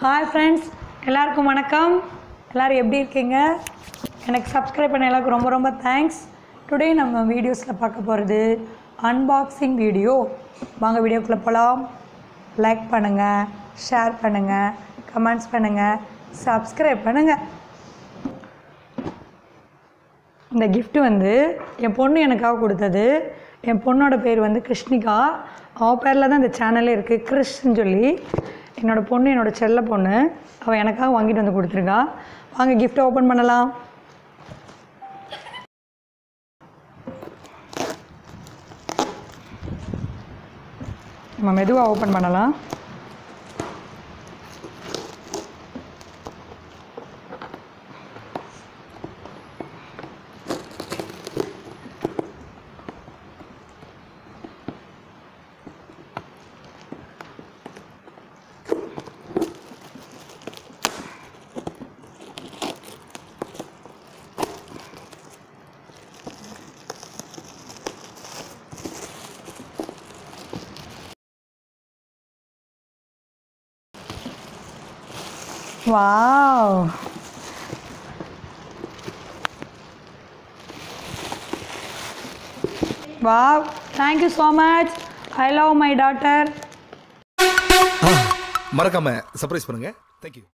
hi friends எல்லாருக்கும் வணக்கம் எல்லோரும் எப்படி இருக்கீங்க எனக்கு சப்ஸ்கிரைப் பண்ண எல்லாருக்கும் ரொம்ப ரொம்ப தேங்க்ஸ் டுடே நம்ம வீடியோஸில் பார்க்க போகிறது அன்பாக்சிங் வீடியோ வாங்க வீடியோக்குள்ளே போகலாம் லைக் பண்ணுங்கள் ஷேர் பண்ணுங்கள் கமெண்ட்ஸ் பண்ணுங்கள் சப்ஸ்கிரைப் பண்ணுங்கள் இந்த gift வந்து என் பொண்ணு எனக்காக கொடுத்தது என் பொண்ணோட பேர் வந்து கிருஷ்ணிகா அவள் பேரில் தான் இந்த சேனலே இருக்குது கிறிஷ்ன்னு சொல்லி என்னோடய பொண்ணு என்னோடய செல்ல பொண்ணு அவள் எனக்காக வாங்கிட்டு வந்து கொடுத்துருக்கா வாங்க கிஃப்ட்டை ஓப்பன் பண்ணலாம் நம்ம மெதுவாக ஓப்பன் பண்ணலாம் wow wow thank you so much I love my daughter மறக்காம சர்ப்ரைஸ் பண்ணுங்க தேங்க்யூ